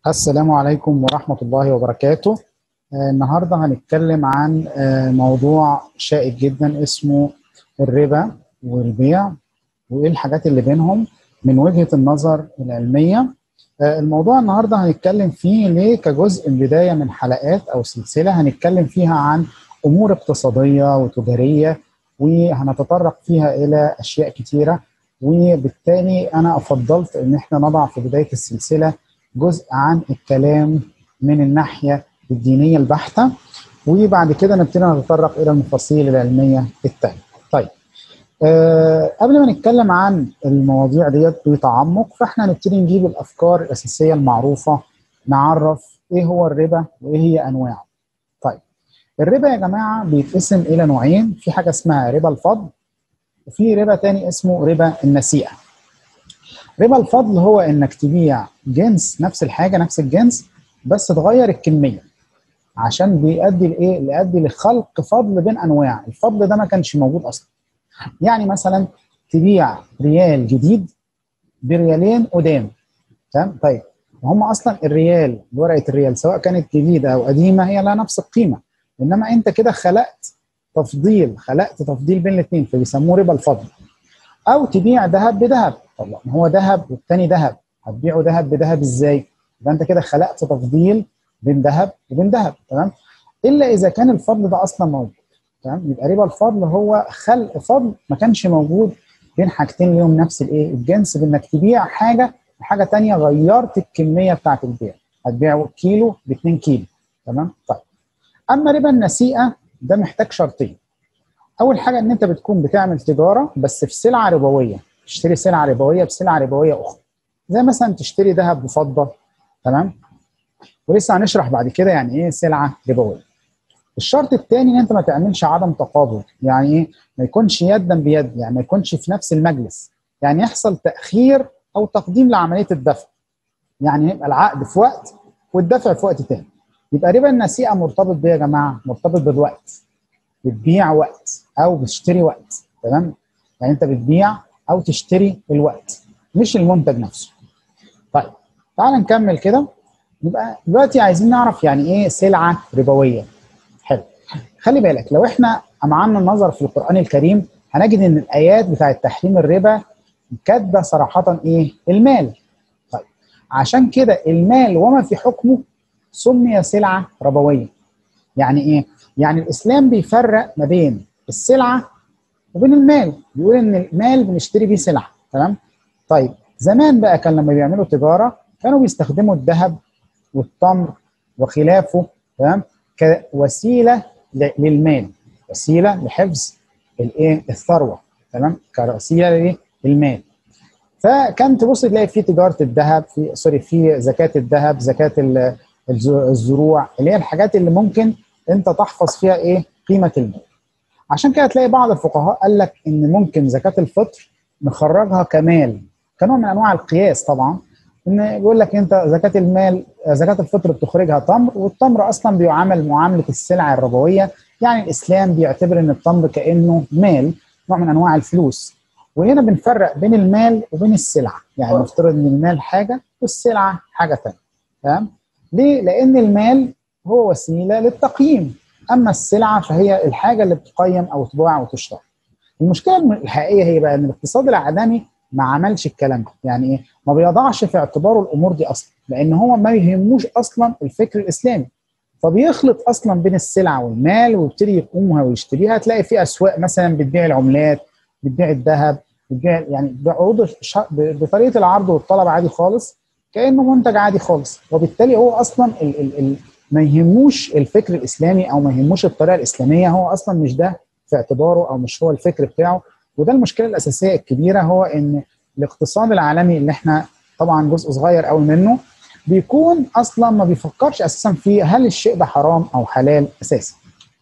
السلام عليكم ورحمة الله وبركاته آه، النهاردة هنتكلم عن آه، موضوع شائك جدا اسمه الربا والبيع وإيه الحاجات اللي بينهم من وجهة النظر العلمية آه، الموضوع النهاردة هنتكلم فيه ليه كجزء بداية من حلقات أو سلسلة هنتكلم فيها عن أمور اقتصادية وتجارية وهنتطرق فيها إلى أشياء كتيرة وبالتالي أنا أفضلت إن إحنا نضع في بداية السلسلة جزء عن الكلام من الناحية الدينية البحتة وبعد كده نبتدي نتطرق إلى المفاصيل العلمية التانية. طيب أه قبل ما نتكلم عن المواضيع ديت بتعمق فاحنا هنبتدي نجيب الأفكار الأساسية المعروفة نعرف إيه هو الربا وإيه هي أنواعه. طيب الربا يا جماعة بيتقسم إلى نوعين في حاجة اسمها ربا الفضل وفي ربا تاني اسمه ربا النسيئة. ربا الفضل هو انك تبيع جنس نفس الحاجه نفس الجنس بس تغير الكميه عشان بيؤدي لايه؟ بيؤدي لخلق فضل بين انواع، الفضل ده ما كانش موجود اصلا. يعني مثلا تبيع ريال جديد بريالين قدام تمام؟ طيب وهم اصلا الريال ورقه الريال سواء كانت جديده او قديمه هي لها نفس القيمه انما انت كده خلقت تفضيل خلقت تفضيل بين الاثنين فبيسموه ربا الفضل. او تبيع ذهب بذهب طب ما هو ذهب والتاني ذهب هتبيعه ذهب بذهب ازاي؟ يبقى انت كده خلقت تفضيل بين ذهب وبين ذهب تمام؟ الا اذا كان الفضل ده اصلا موجود تمام؟ يبقى ربا الفضل هو خلق فضل ما كانش موجود بين حاجتين ليهم نفس الايه؟ الجنس بانك تبيع حاجه وحاجه ثانيه غيرت الكميه بتاعت البيع هتبيع كيلو ب 2 كيلو تمام؟ طيب اما ربا النسيئه ده محتاج شرطين اول حاجه ان انت بتكون بتعمل تجاره بس في سلعه ربويه تشتري سلعه ربويه بسلعه ربويه اخرى زي مثلا تشتري ذهب بفضه تمام ولسه هنشرح بعد كده يعني ايه سلعه ربويه الشرط الثاني ان انت ما تعملش عدم تقابل يعني ايه ما يكونش يدا بيد يعني ما يكونش في نفس المجلس يعني يحصل تاخير او تقديم لعمليه الدفع يعني يبقى العقد في وقت والدفع في وقت تاني يبقى ربا النسيئه مرتبط بايه يا جماعه مرتبط بالوقت بتبيع وقت او بتشتري وقت تمام يعني انت بتبيع او تشتري الوقت مش المنتج نفسه طيب تعال نكمل كده يبقى دلوقتي عايزين نعرف يعني ايه سلعه ربويه حلو خلي بالك لو احنا امعنا النظر في القران الكريم هنجد ان الايات بتاعه تحريم الربا كاتبه صراحه ايه المال طيب عشان كده المال وما في حكمه سمي سلعه ربويه يعني ايه يعني الاسلام بيفرق ما بين السلعه وبين المال بيقول ان المال بنشتري بيه سلعه تمام طيب زمان بقى كان لما بيعملوا تجاره كانوا بيستخدموا الذهب والتمر وخلافه تمام كوسيله للمال وسيله لحفظ الايه الثروه تمام كوسيله للمال فكان تبص تلاقي في تجاره الذهب في سوري في زكاه الذهب زكاه الزروع اللي هي الحاجات اللي ممكن انت تحفظ فيها ايه قيمه المال عشان كده تلاقي بعض الفقهاء قال لك ان ممكن زكاه الفطر نخرجها كمال كنوع من انواع القياس طبعا ان يقول لك انت زكاه المال زكاه الفطر بتخرجها تمر والتمر اصلا بيعامل معامله السلع الربويه يعني الاسلام بيعتبر ان التمر كانه مال نوع من انواع الفلوس وهنا بنفرق بين المال وبين السلعه يعني نفترض ان المال حاجه والسلعه حاجه ثانيه تمام ليه؟ لان المال هو وسيله للتقييم اما السلعه فهي الحاجه اللي بتقيم او تباع او تشترى المشكله الحقيقيه هي بقى ان الاقتصاد العالمي ما عملش الكلام ده يعني ايه ما بيضعش في اعتباره الامور دي اصلا لان هو ما يهموش اصلا الفكر الاسلامي فبيخلط اصلا بين السلع والمال ويبتدي يقومها ويشتريها تلاقي في اسواق مثلا بتبيع العملات بتبيع الذهب بتبيع يعني بعروض بطريقه العرض والطلب عادي خالص كانه منتج عادي خالص وبالتالي هو اصلا ال ال ال ما يهموش الفكر الاسلامي او ما يهموش الطريقه الاسلاميه هو اصلا مش ده في اعتباره او مش هو الفكر بتاعه وده المشكله الاساسيه الكبيره هو ان الاقتصاد العالمي اللي احنا طبعا جزء صغير قوي منه بيكون اصلا ما بيفكرش اساسا في هل الشيء ده حرام او حلال اساسا.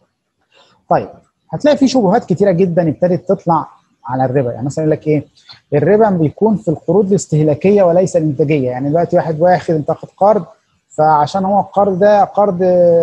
طيب هتلاقي في شبهات كتيره جدا ابتدت تطلع على الربا يعني مثلا يقول لك ايه الربا بيكون في القروض الاستهلاكيه وليس الانتاجيه يعني دلوقتي واحد واخد انت واخد قرض فعشان هو القرض ده قرض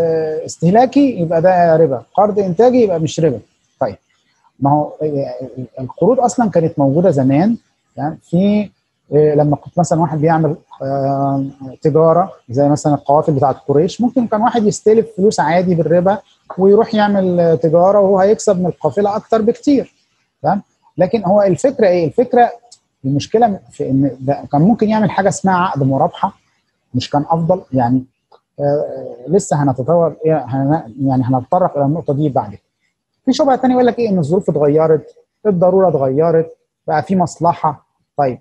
استهلاكي يبقى ده ربا قرض انتاجي يبقى مش ربا طيب ما هو القروض اصلا كانت موجوده زمان يعني في إيه لما كنت مثلا واحد بيعمل آه تجاره زي مثلا القوافل بتاعت قريش ممكن كان واحد يستلف فلوس عادي بالربا ويروح يعمل تجاره وهو هيكسب من القافله اكتر بكتير تمام لكن هو الفكره ايه الفكره المشكله في ان ده كان ممكن يعمل حاجه اسمها عقد مرابحه مش كان افضل يعني آه لسه هنتطور إيه هن يعني هنتطرق الى النقطه دي بعد كده في شبهه ثانيه يقول لك ايه ان الظروف اتغيرت الضروره اتغيرت بقى في مصلحه طيب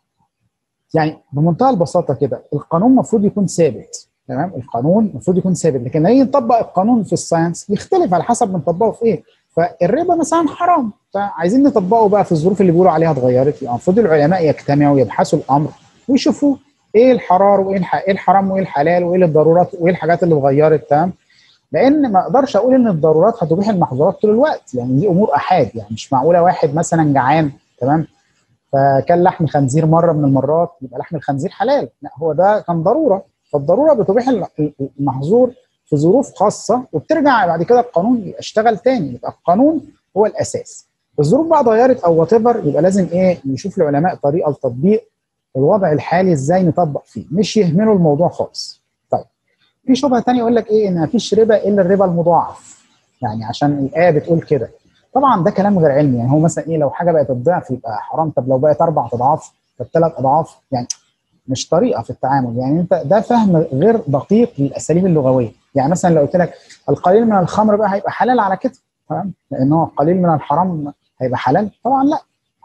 يعني بمنتهى البساطه كده القانون المفروض يكون ثابت تمام القانون المفروض يكون ثابت لكن نيجي نطبق القانون في الساينس يختلف على حسب بنطبقه في ايه فالربا مثلا حرام فعايزين نطبقه بقى في الظروف اللي بيقولوا عليها اتغيرت يعني المفروض العلماء يجتمعوا ويبحثوا الامر ويشوفوا ايه الحرار وايه ايه الحرام وايه الحلال وايه الضرورات وايه الحاجات اللي اتغيرت تمام لان ما اقدرش اقول ان الضرورات هتبيح المحظورات طول الوقت يعني دي امور احاد يعني مش معقوله واحد مثلا جعان تمام فكان لحم خنزير مره من المرات يبقى لحم الخنزير حلال لا هو ده كان ضروره فالضروره بتبيح المحظور في ظروف خاصه وبترجع بعد كده القانون يشتغل تاني يبقى القانون هو الاساس الظروف بقى اتغيرت او وات يبقى لازم ايه نشوف العلماء طريقه لتطبيق الوضع الحالي ازاي نطبق فيه مش يهملوا الموضوع خالص طيب في شبهه ثانيه يقول لك ايه ان مفيش ربا الا الربا المضاعف يعني عشان الايه بتقول كده طبعا ده كلام غير علمي يعني هو مثلا ايه لو حاجه بقت الضعف يبقى حرام طب لو بقت اربع اضعاف طب ثلاث اضعاف يعني مش طريقه في التعامل يعني انت ده فهم غير دقيق للاساليب اللغويه يعني مثلا لو قلت لك القليل من الخمر بقى هيبقى حلال على كده تمام لان هو القليل من الحرام هيبقى حلال طبعا لا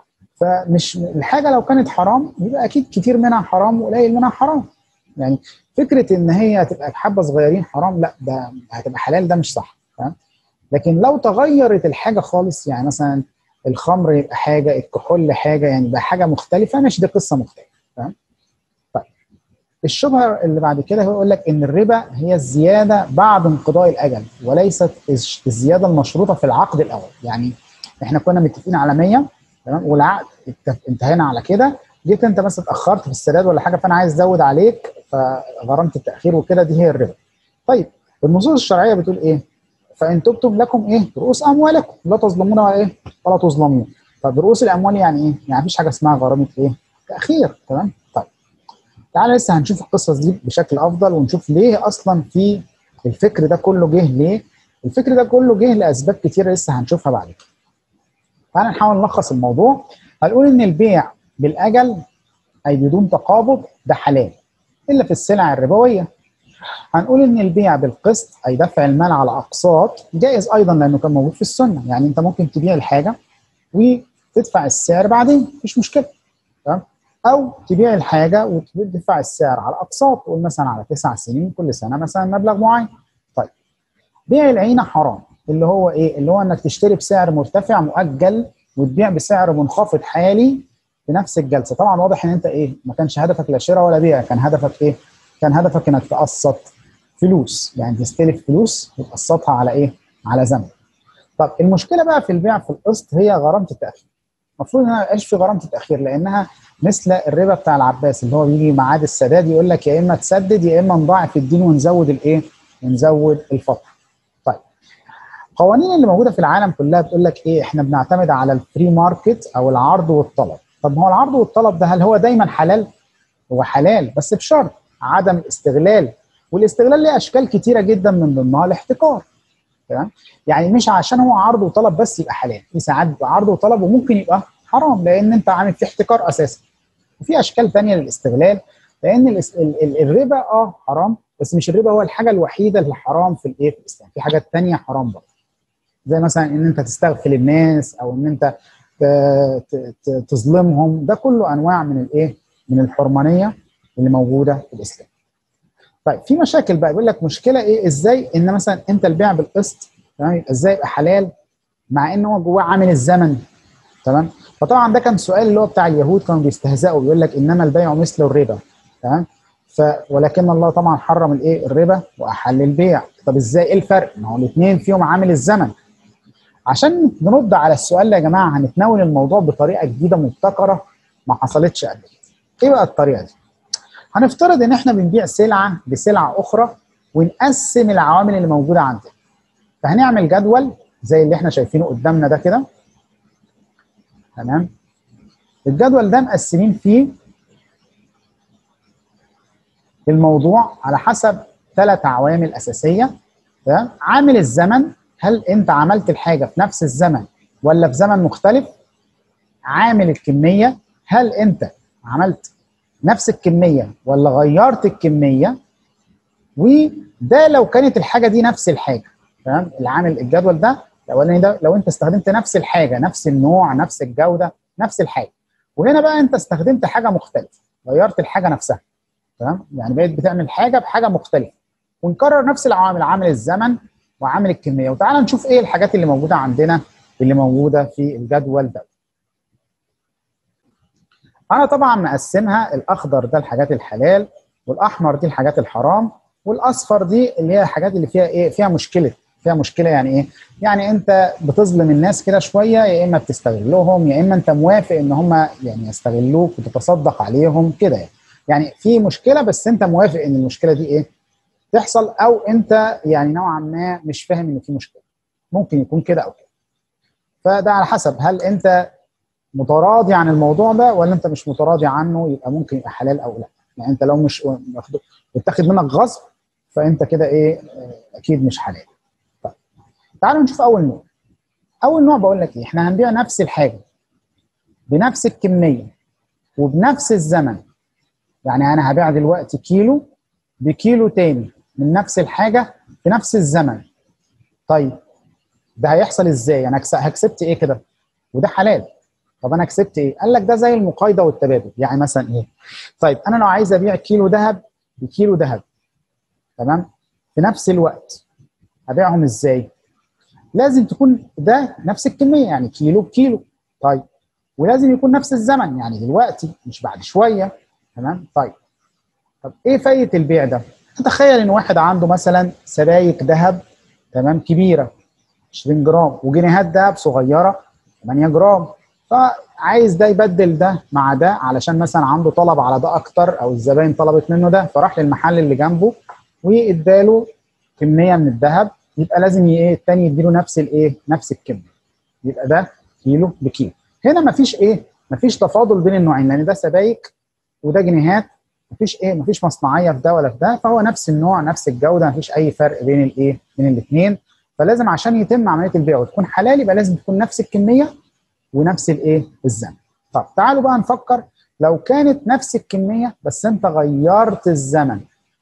فمش الحاجه لو كانت حرام يبقى اكيد كتير منها حرام وقليل منها حرام يعني فكره ان هي تبقى حبه صغيرين حرام لا ده هتبقى حلال ده مش صح تمام لكن لو تغيرت الحاجه خالص يعني مثلا الخمر يبقى حاجه الكحول حاجه يعني يبقى حاجه مختلفه مش دي قصه مختلفه تمام طيب الشبهه اللي بعد كده هو يقول لك ان الربا هي الزياده بعد انقضاء الاجل وليست الزياده المشروطه في العقد الاول يعني احنا كنا متفقين على 100 تمام والعقد انتهينا على كده جيت انت مثلا اتاخرت في السداد ولا حاجه فانا عايز ازود عليك فغرمت التاخير وكده دي هي الربا طيب النصوص الشرعيه بتقول ايه فان تبتم لكم ايه رؤوس اموالكم لا تظلمون ولا ايه ولا تظلمون طب رؤوس الاموال يعني ايه يعني مفيش حاجه اسمها غرامه ايه تاخير تمام طيب تعالى لسه هنشوف القصص دي بشكل افضل ونشوف ليه اصلا في الفكر ده كله جه ليه الفكر ده كله جه لاسباب كتيره لسه هنشوفها بعد كده تعالى نحاول نلخص الموضوع هنقول ان البيع بالاجل اي بدون تقابض ده حلال الا في السلع الربويه هنقول ان البيع بالقسط اي دفع المال على اقساط جائز ايضا لانه كان موجود في السنه يعني انت ممكن تبيع الحاجه وتدفع السعر بعدين مفيش مشكله تمام او تبيع الحاجه وتدفع السعر على اقساط قول مثلا على تسع سنين كل سنه مثلا مبلغ معين طيب بيع العينه حرام اللي هو ايه اللي هو انك تشتري بسعر مرتفع مؤجل وتبيع بسعر منخفض حالي في نفس الجلسه طبعا واضح ان انت ايه ما كانش هدفك لا شراء ولا بيع كان هدفك ايه كان هدفك انك تقسط فلوس يعني تستلف فلوس وتقسطها على ايه على زمن طب المشكله بقى في البيع في القسط هي غرامه التاخير المفروض انها ما يبقاش في غرامه التاخير لانها مثل الربا بتاع العباس اللي هو بيجي ميعاد السداد يقول لك يا اما تسدد يا اما نضاعف الدين ونزود الايه ونزود الفتره طيب القوانين اللي موجوده في العالم كلها بتقول لك ايه احنا بنعتمد على الفري ماركت او العرض والطلب طب هو العرض والطلب ده هل هو دايما حلال هو حلال بس بشرط عدم الاستغلال والاستغلال له اشكال كتيره جدا من ضمنها الاحتكار تمام يعني مش عشان هو عرض وطلب بس يبقى حلال في ساعات بيبقى عرض وطلب وممكن يبقى حرام لان انت عامل فيه احتكار اساسا وفي اشكال ثانيه للاستغلال لان الربا اه حرام بس مش الربا هو الحاجه الوحيده اللي حرام في الايه في الاسلام في حاجات ثانيه حرام برضه زي مثلا ان انت تستغفل الناس او ان انت تظلمهم ده كله انواع من الايه من الحرمانيه اللي موجوده في الاسلام طيب في مشاكل بقى بيقول لك مشكله ايه ازاي ان مثلا انت البيع بالقسط تمام ازاي يبقى حلال مع ان هو جواه عامل الزمن تمام فطبعا ده كان سؤال اللي هو بتاع اليهود كانوا بيستهزئوا بيقول لك انما البيع مثل الربا تمام ف ولكن الله طبعا حرم الايه الربا واحل البيع طب ازاي ايه الفرق ما هو الاثنين فيهم عامل الزمن عشان نرد على السؤال ده يا جماعه هنتناول الموضوع بطريقه جديده مبتكره ما حصلتش قبل كده ايه بقى الطريقه دي هنفترض ان احنا بنبيع سلعه بسلعه اخرى ونقسم العوامل اللي موجوده عندنا فهنعمل جدول زي اللي احنا شايفينه قدامنا ده كده تمام الجدول ده مقسمين فيه الموضوع على حسب ثلاث عوامل اساسيه تمام عامل الزمن هل انت عملت الحاجه في نفس الزمن ولا في زمن مختلف عامل الكميه هل انت عملت نفس الكميه ولا غيرت الكميه وده لو كانت الحاجه دي نفس الحاجه تمام العامل الجدول ده الاولاني ده لو انت استخدمت نفس الحاجه نفس النوع نفس الجوده نفس الحاجه وهنا بقى انت استخدمت حاجه مختلفه غيرت الحاجه نفسها تمام يعني بقيت بتعمل حاجه بحاجه مختلفه ونكرر نفس العوامل عامل الزمن وعامل الكميه وتعالى نشوف ايه الحاجات اللي موجوده عندنا اللي موجوده في الجدول ده انا طبعا مقسمها الاخضر ده الحاجات الحلال والاحمر دي الحاجات الحرام والاصفر دي اللي هي الحاجات اللي فيها ايه فيها مشكله فيها مشكله يعني ايه يعني انت بتظلم الناس كده شويه يا اما بتستغلهم يا اما انت موافق ان هم يعني يستغلوك وتتصدق عليهم كده يعني يعني في مشكله بس انت موافق ان المشكله دي ايه تحصل او انت يعني نوعا ما مش فاهم ان في مشكله ممكن يكون كده او كده فده على حسب هل انت متراضي عن الموضوع ده ولا انت مش متراضي عنه يبقى ممكن يبقى حلال او لا يعني انت لو مش بتاخد منك غصب فانت كده ايه اكيد مش حلال طيب تعالوا نشوف اول نوع اول نوع بقول لك ايه احنا هنبيع نفس الحاجه بنفس الكميه وبنفس الزمن يعني انا هبيع دلوقتي كيلو بكيلو تاني من نفس الحاجه في نفس الزمن طيب ده هيحصل ازاي انا كسبت ايه كده وده حلال طب انا كسبت ايه قال لك ده زي المقايضه والتبادل يعني مثلا ايه طيب انا لو عايز ابيع كيلو ذهب بكيلو ذهب تمام في نفس الوقت هبيعهم ازاي لازم تكون ده نفس الكميه يعني كيلو بكيلو طيب ولازم يكون نفس الزمن يعني دلوقتي مش بعد شويه تمام طيب طب ايه فايده البيع ده تتخيل ان واحد عنده مثلا سبايك ذهب تمام كبيره 20 جرام وجنيهات ذهب صغيره 8 جرام فعايز ده يبدل ده مع ده علشان مثلا عنده طلب على ده اكتر او الزباين طلبت منه ده فراح للمحل اللي جنبه واداله كميه من الذهب يبقى لازم ايه الثاني يديله نفس الايه نفس الكميه يبقى ده كيلو بكيلو هنا مفيش ايه مفيش تفاضل بين النوعين لان ده سبايك وده جنيهات مفيش ايه مفيش مصنعيه في ده ولا في ده فهو نفس النوع نفس الجوده مفيش اي فرق بين الايه بين الاثنين فلازم عشان يتم عمليه البيع وتكون حلال يبقى لازم تكون نفس الكميه ونفس الايه الزمن طب تعالوا بقى نفكر لو كانت نفس الكميه بس انت غيرت الزمن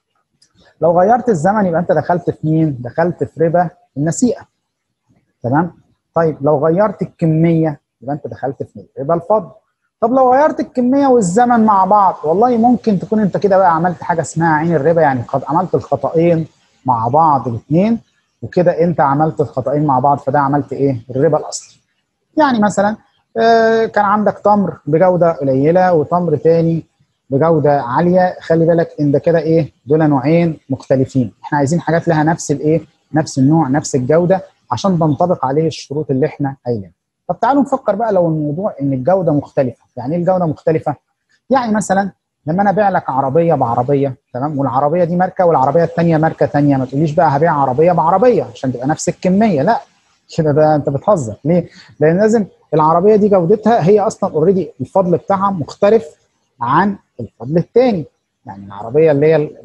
لو غيرت الزمن يبقى انت دخلت في مين دخلت في ربا النسيئه تمام طيب لو غيرت الكميه يبقى انت دخلت في ربا الفضل طب لو غيرت الكميه والزمن مع بعض والله ممكن تكون انت كده بقى عملت حاجه اسمها عين الربا يعني قد عملت الخطأين مع بعض الاثنين وكده انت عملت الخطأين مع بعض فده عملت ايه الربا الاصلي يعني مثلا آه كان عندك تمر بجوده قليله وتمر تاني بجوده عاليه خلي بالك ان ده كده ايه دول نوعين مختلفين احنا عايزين حاجات لها نفس الايه نفس النوع نفس الجوده عشان تنطبق عليه الشروط اللي احنا قايلينها طب تعالوا نفكر بقى لو الموضوع ان الجوده مختلفه يعني ايه الجوده مختلفه يعني مثلا لما انا ابيع لك عربيه بعربيه تمام والعربيه دي ماركه والعربيه الثانيه ماركه ثانيه ما تقوليش بقى هبيع عربيه بعربيه عشان تبقى نفس الكميه لا كده ده انت بتهزر ليه؟ لان لازم العربيه دي جودتها هي اصلا اوريدي الفضل بتاعها مختلف عن الفضل الثاني يعني العربيه اللي هي ال...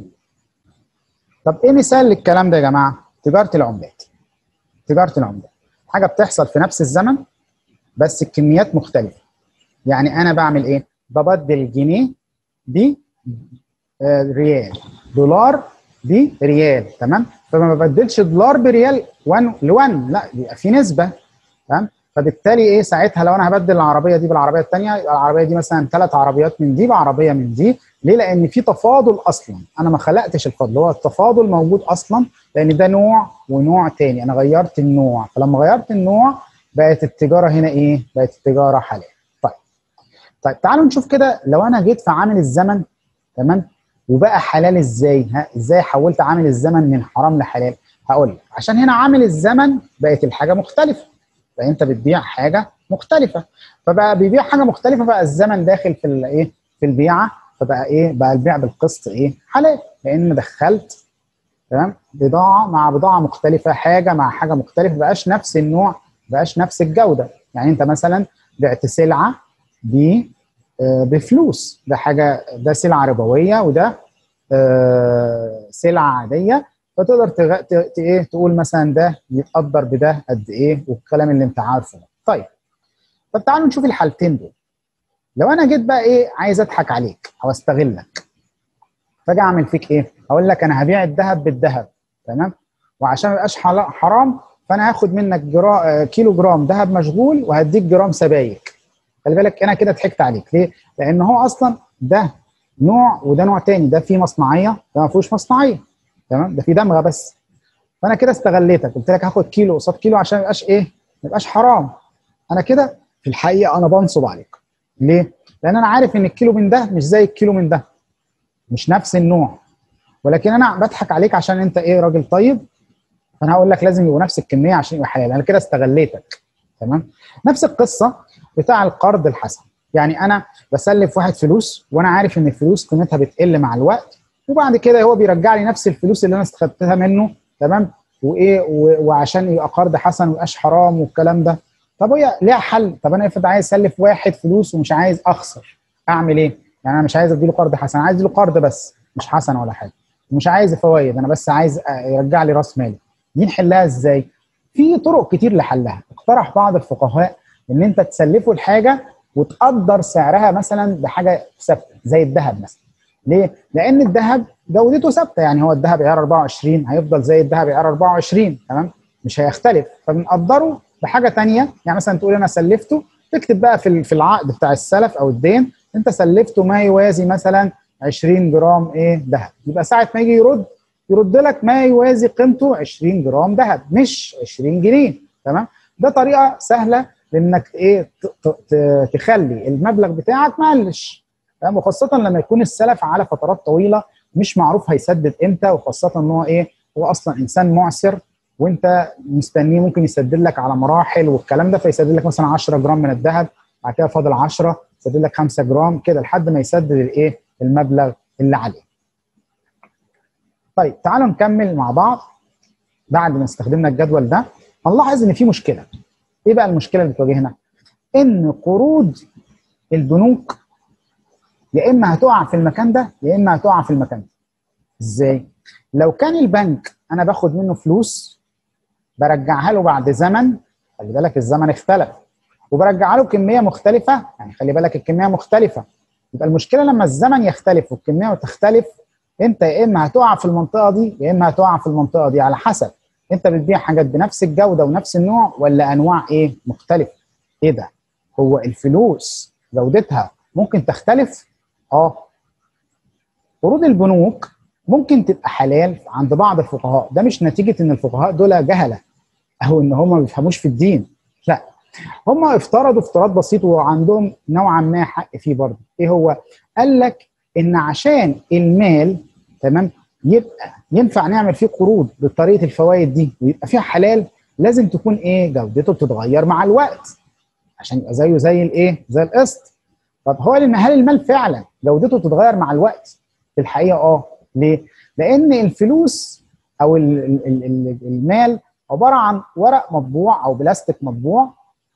طب ايه مثال للكلام ده يا جماعه؟ تجاره العملات تجاره العملات حاجه بتحصل في نفس الزمن بس الكميات مختلفه يعني انا بعمل ايه؟ ببدل جنيه ب ريال دولار بريال تمام فما ببدلش دولار بريال 1 ل 1 لا بيبقى في نسبه تمام فبالتالي ايه ساعتها لو انا هبدل العربيه دي بالعربيه الثانيه يبقى العربيه دي مثلا ثلاث عربيات من دي بعربيه من دي ليه؟ لان في تفاضل اصلا انا ما خلقتش الفضل هو التفاضل موجود اصلا لان ده نوع ونوع تاني انا غيرت النوع فلما غيرت النوع بقت التجاره هنا ايه؟ بقت التجاره حلال طيب طيب تعالوا نشوف كده لو انا جيت في عامل الزمن تمام وبقى حلال ازاي؟ ها ازاي حولت عامل الزمن من حرام لحلال؟ هقول لك عشان هنا عامل الزمن بقت الحاجه مختلفه فانت بتبيع حاجه مختلفه فبقى بيبيع حاجه مختلفه بقى الزمن داخل في الايه في البيعه فبقى ايه بقى البيع بالقسط ايه حلال لان دخلت تمام بضاعه مع بضاعه مختلفه حاجه مع حاجه مختلفه بقاش نفس النوع بقاش نفس الجوده يعني انت مثلا بعت سلعه ب بفلوس ده حاجه ده سلعه ربويه وده آه سلعه عاديه فتقدر تغ... ت... ت... ايه تقول مثلا ده يتقدر بده قد ايه والكلام اللي انت عارفه ده طيب طب تعالوا نشوف الحالتين دول لو انا جيت بقى ايه عايز اضحك عليك او استغلك فاجي اعمل فيك ايه اقول لك انا هبيع الذهب بالذهب تمام وعشان ما يبقاش حرام فانا هاخد منك جرا... كيلو جرام ذهب مشغول وهديك جرام سبايك خلي بالك انا كده ضحكت عليك ليه لان هو اصلا ده نوع وده نوع تاني ده فيه مصنعيه ده ما فيهوش مصنعيه تمام ده فيه دمغه بس فانا كده استغليتك قلت لك هاخد كيلو قصاد كيلو عشان ما يبقاش ايه ما يبقاش حرام انا كده في الحقيقه انا بنصب عليك ليه لان انا عارف ان الكيلو من ده مش زي الكيلو من ده مش نفس النوع ولكن انا بضحك عليك عشان انت ايه راجل طيب فانا هقول لك لازم يبقوا نفس الكميه عشان يبقى حلال انا كده استغليتك تمام نفس القصه بتاع القرض الحسن يعني انا بسلف واحد فلوس وانا عارف ان الفلوس قيمتها بتقل مع الوقت وبعد كده هو بيرجع لي نفس الفلوس اللي انا استخدتها منه تمام وايه وعشان يبقى قرض حسن ويبقاش حرام والكلام ده طب هي ليها حل طب انا افرض عايز اسلف واحد فلوس ومش عايز اخسر اعمل ايه يعني انا مش عايز اديله قرض حسن عايز اديله قرض بس مش حسن ولا حاجه مش عايز فوائد انا بس عايز يرجع لي راس مالي دي نحلها ازاي في طرق كتير لحلها اقترح بعض الفقهاء ان انت تسلفه الحاجه وتقدر سعرها مثلا بحاجه ثابته زي الذهب مثلا ليه لان الذهب جودته ثابته يعني هو الذهب عيار 24 هيفضل زي الذهب عيار 24 تمام مش هيختلف فبنقدره بحاجه ثانيه يعني مثلا تقول انا سلفته تكتب بقى في في العقد بتاع السلف او الدين انت سلفته ما يوازي مثلا 20 جرام ايه ذهب يبقى ساعه ما يجي يرد يرد لك ما يوازي قيمته 20 جرام ذهب مش 20 جنيه تمام ده طريقه سهله لانك ايه تخلي المبلغ بتاعك معلش تمام وخاصه لما يكون السلف على فترات طويله مش معروف هيسدد امتى وخاصه ان هو ايه هو اصلا انسان معسر وانت مستنيه ممكن يسدد لك على مراحل والكلام ده فيسدد لك مثلا 10 جرام من الذهب بعد كده فاضل 10 يسدد لك 5 جرام كده لحد ما يسدد الايه المبلغ اللي عليه. طيب تعالوا نكمل مع بعض بعد ما استخدمنا الجدول ده هنلاحظ ان في مشكله. ايه بقى المشكله اللي بتواجهنا؟ ان قروض البنوك يا اما هتقع في المكان ده يا اما هتقع في المكان ده. ازاي؟ لو كان البنك انا باخد منه فلوس برجعها له بعد زمن خلي بالك الزمن اختلف وبرجعها له كميه مختلفه يعني خلي بالك الكميه مختلفه يبقى المشكله لما الزمن يختلف والكميه تختلف انت يا اما هتقع في المنطقه دي يا اما هتقع في المنطقه دي على حسب انت بتبيع حاجات بنفس الجوده ونفس النوع ولا انواع ايه مختلفه ايه ده هو الفلوس جودتها ممكن تختلف اه قروض البنوك ممكن تبقى حلال عند بعض الفقهاء ده مش نتيجه ان الفقهاء دول جهله او ان هم ما بيفهموش في الدين لا هم افترضوا افتراض بسيط وعندهم نوعا ما حق فيه برضه ايه هو قال لك ان عشان المال تمام يبقى ينفع نعمل فيه قروض بطريقه الفوائد دي ويبقى فيها حلال لازم تكون ايه جودته بتتغير مع الوقت عشان يبقى زيه زي الايه زي القسط طب هو لان هل المال فعلا جودته بتتغير مع الوقت في الحقيقه اه ليه لان الفلوس او المال عباره عن ورق مطبوع او بلاستيك مطبوع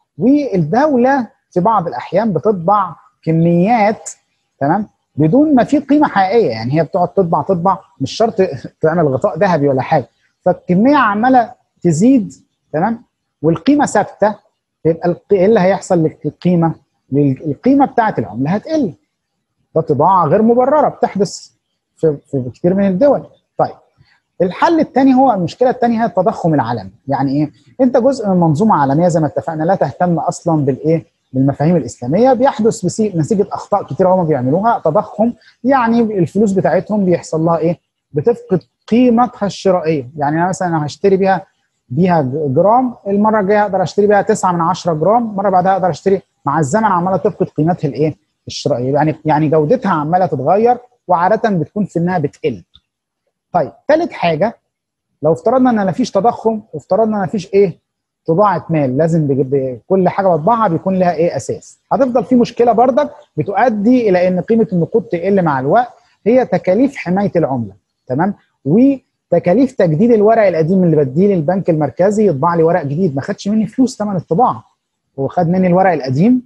والدوله في بعض الاحيان بتطبع كميات تمام بدون ما في قيمه حقيقيه يعني هي بتقعد تطبع تطبع مش شرط تعمل غطاء ذهبي ولا حاجه فالكميه عماله تزيد تمام والقيمه ثابته يبقى ايه اللي هيحصل للقيمه؟ القيمه بتاعه العمله هتقل ده طباعه غير مبرره بتحدث في, في كتير من الدول طيب الحل الثاني هو المشكله الثانيه هي التضخم العالمي يعني ايه انت جزء من منظومه عالميه زي ما اتفقنا لا تهتم اصلا بالايه بالمفاهيم الاسلاميه بيحدث بسي... نتيجه اخطاء كتيره هم بيعملوها تضخم يعني الفلوس بتاعتهم بيحصل لها ايه بتفقد قيمتها الشرائيه يعني انا مثلا انا هشتري بيها بيها جرام المره الجايه اقدر اشتري بيها 9 من 10 جرام المره بعدها اقدر اشتري مع الزمن عماله تفقد قيمتها الايه الشرائيه يعني يعني جودتها عماله تتغير وعاده بتكون في انها بتقل طيب ثالث حاجه لو افترضنا ان مفيش تضخم وافترضنا ان مفيش ايه طباعه مال لازم بجب... كل حاجه بطبعها بيكون لها ايه اساس هتفضل في مشكله بردك بتؤدي الى ان قيمه النقود تقل مع الوقت هي تكاليف حمايه العمله تمام وتكاليف تجديد الورق القديم اللي بديه للبنك المركزي يطبع لي ورق جديد ما خدش مني فلوس ثمن الطباعه هو خد مني الورق القديم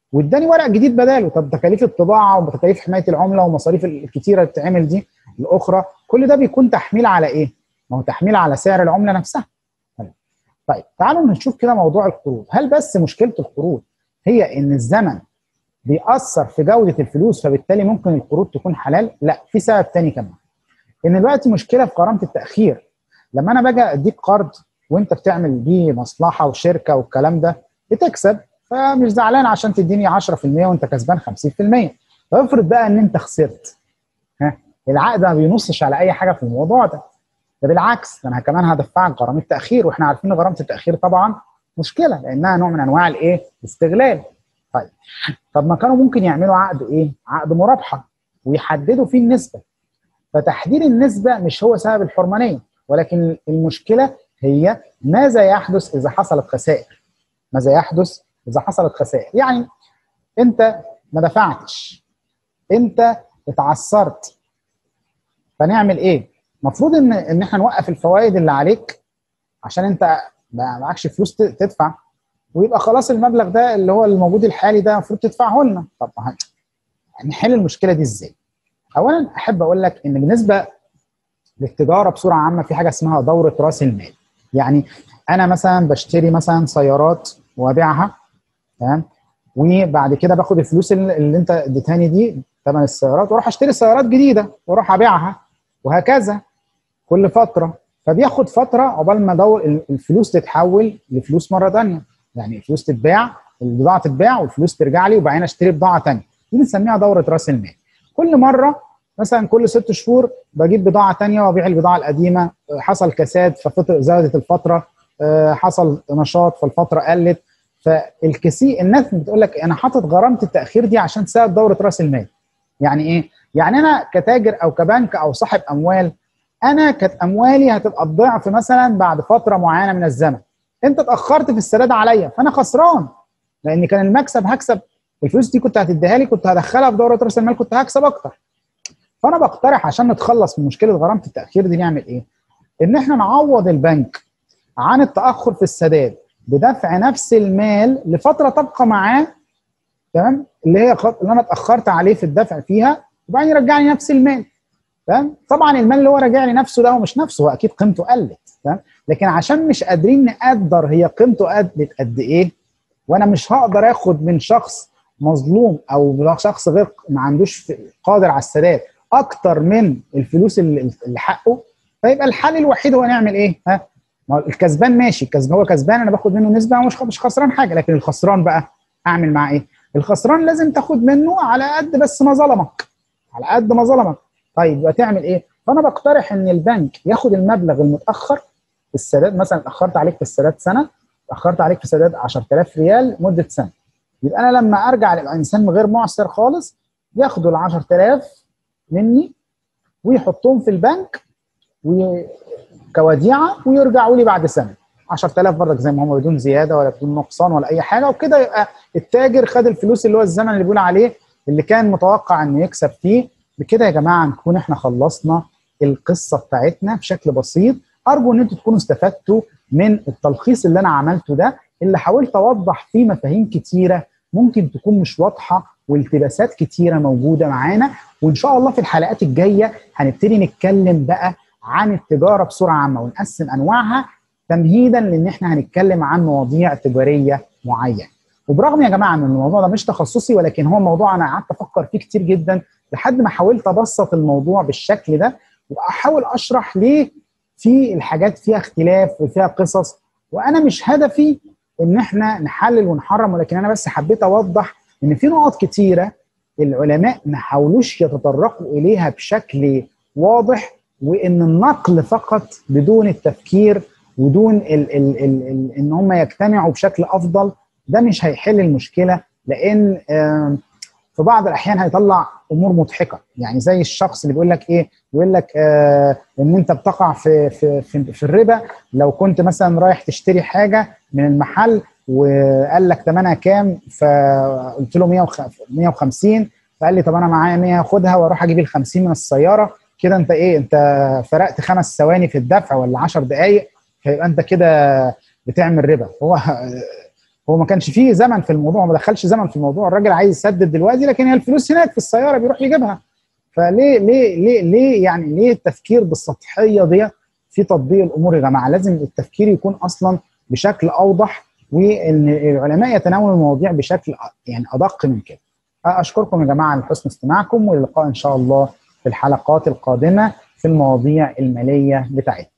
واداني ورق جديد بداله طب تكاليف الطباعه وتكاليف حمايه العمله والمصاريف الكتيره اللي بتتعمل دي الاخرى كل ده بيكون تحميل على ايه؟ ما هو تحميل على سعر العمله نفسها. طيب تعالوا نشوف كده موضوع القروض، هل بس مشكله القروض هي ان الزمن بيأثر في جوده الفلوس فبالتالي ممكن القروض تكون حلال؟ لا في سبب تاني كمان. ان دلوقتي مشكله في غرامه التاخير. لما انا باجي اديك قرض وانت بتعمل بيه مصلحه وشركه والكلام ده بتكسب فمش زعلان عشان تديني 10% وانت كسبان 50% فافرض بقى ان انت خسرت ها العقد ما بينصش على اي حاجه في الموضوع ده ده بالعكس انا كمان هدفعك غرامه تاخير واحنا عارفين غرامه التاخير طبعا مشكله لانها نوع من انواع الايه؟ الاستغلال. طيب طب ما كانوا ممكن يعملوا عقد ايه؟ عقد مرابحه ويحددوا فيه النسبه. فتحديد النسبه مش هو سبب الحرمانيه ولكن المشكله هي ماذا يحدث اذا حصلت خسائر؟ ماذا يحدث اذا حصلت خسائر؟ يعني انت ما دفعتش انت اتعثرت فنعمل ايه؟ المفروض ان ان احنا نوقف الفوائد اللي عليك عشان انت ما معكش فلوس تدفع ويبقى خلاص المبلغ ده اللي هو الموجود الحالي ده المفروض تدفعه لنا طب نحل المشكله دي ازاي؟ اولا احب اقول لك ان بالنسبه للتجاره بصوره عامه في حاجه اسمها دوره راس المال يعني انا مثلا بشتري مثلا سيارات وابيعها تمام وبعد كده باخد الفلوس اللي انت اديتهاني دي ثمن السيارات واروح اشتري سيارات جديده واروح ابيعها وهكذا كل فتره فبياخد فتره عقبال ما دور الفلوس تتحول لفلوس مره ثانيه يعني الفلوس تتباع البضاعه تتباع والفلوس ترجع لي وبعدين اشتري بضاعه ثانيه دي بنسميها دوره راس المال كل مره مثلا كل ست شهور بجيب بضاعه ثانيه وابيع البضاعه القديمه حصل كساد فزادت الفتره حصل نشاط فالفتره قلت فالكثير الناس بتقول لك انا حاطط غرامه التاخير دي عشان تساعد دوره راس المال يعني ايه يعني انا كتاجر او كبنك او صاحب اموال انا كانت اموالي هتبقى الضعف مثلا بعد فتره معينه من الزمن انت اتاخرت في السداد عليا فانا خسران لان كان المكسب هكسب الفلوس دي كنت هتديها لي كنت هدخلها في دوره راس المال كنت هكسب اكتر فانا بقترح عشان نتخلص من مشكله غرامه التاخير دي نعمل ايه ان احنا نعوض البنك عن التاخر في السداد بدفع نفس المال لفتره تبقى معاه تمام اللي هي خط... اللي انا اتاخرت عليه في الدفع فيها وبعدين يرجعني نفس المال تمام طبعا المال اللي هو راجع لي نفسه ده هو مش نفسه هو اكيد قيمته قلت تمام لكن عشان مش قادرين نقدر هي قيمته قلت قد ايه وانا مش هقدر اخد من شخص مظلوم او شخص غير ما عندوش قادر على السداد اكتر من الفلوس اللي, اللي حقه فيبقى الحل الوحيد هو نعمل ايه؟ ها؟ ما الكسبان ماشي الكسبان هو كسبان انا باخد منه نسبه مش مش خسران حاجه لكن الخسران بقى اعمل معاه ايه؟ الخسران لازم تاخد منه على قد بس ما ظلمك على قد ما ظلمك طيب يبقى تعمل ايه؟ فانا بقترح ان البنك ياخد المبلغ المتاخر في السداد مثلا اتاخرت عليك في السداد سنه اتاخرت عليك في السداد 10000 ريال مده سنه يبقى انا لما ارجع للانسان غير معسر خالص ياخدوا ال 10000 مني ويحطوهم في البنك كوديعه ويرجعوا لي بعد سنه 10000 برضك زي ما هم بدون زياده ولا بدون نقصان ولا اي حاجه وكده يبقى التاجر خد الفلوس اللي هو الزمن اللي بيقول عليه اللي كان متوقع انه يكسب فيه بكده يا جماعه نكون احنا خلصنا القصه بتاعتنا بشكل بسيط ارجو ان انتم تكونوا استفدتوا من التلخيص اللي انا عملته ده اللي حاولت اوضح فيه مفاهيم كتيره ممكن تكون مش واضحه والتباسات كتيره موجوده معانا وان شاء الله في الحلقات الجايه هنبتدي نتكلم بقى عن التجاره بصوره عامه ونقسم انواعها تمهيدا لان احنا هنتكلم عن مواضيع تجاريه معينه. وبرغم يا جماعه ان الموضوع ده مش تخصصي ولكن هو موضوع انا قعدت افكر فيه كتير جدا لحد ما حاولت ابسط الموضوع بالشكل ده واحاول اشرح ليه في الحاجات فيها اختلاف وفيها قصص وانا مش هدفي ان احنا نحلل ونحرم ولكن انا بس حبيت اوضح ان في نقط كتيره العلماء ما حاولوش يتطرقوا اليها بشكل واضح وان النقل فقط بدون التفكير ودون ال ال ال ال ان هم يجتمعوا بشكل افضل ده مش هيحل المشكله لان في بعض الاحيان هيطلع امور مضحكه يعني زي الشخص اللي بيقول لك ايه بيقول لك آه ان انت بتقع في في في, في الربا لو كنت مثلا رايح تشتري حاجه من المحل وقال لك ثمنها كام فقلت له 150 فقال لي طب انا معايا 100 خدها واروح اجيب ال 50 من السياره كده انت ايه انت فرقت خمس ثواني في الدفع ولا 10 دقائق فيبقى انت كده بتعمل ربا هو هو ما كانش فيه زمن في الموضوع ما دخلش زمن في الموضوع الراجل عايز يسدد دلوقتي لكن هي الفلوس هناك في السياره بيروح يجيبها فليه ليه ليه ليه يعني ليه التفكير بالسطحيه دي في تطبيق الامور يا جماعه لازم التفكير يكون اصلا بشكل اوضح وان العلماء يتناولوا المواضيع بشكل يعني ادق من كده اشكركم يا جماعه على حسن استماعكم واللقاء ان شاء الله في الحلقات القادمه في المواضيع الماليه بتاعتنا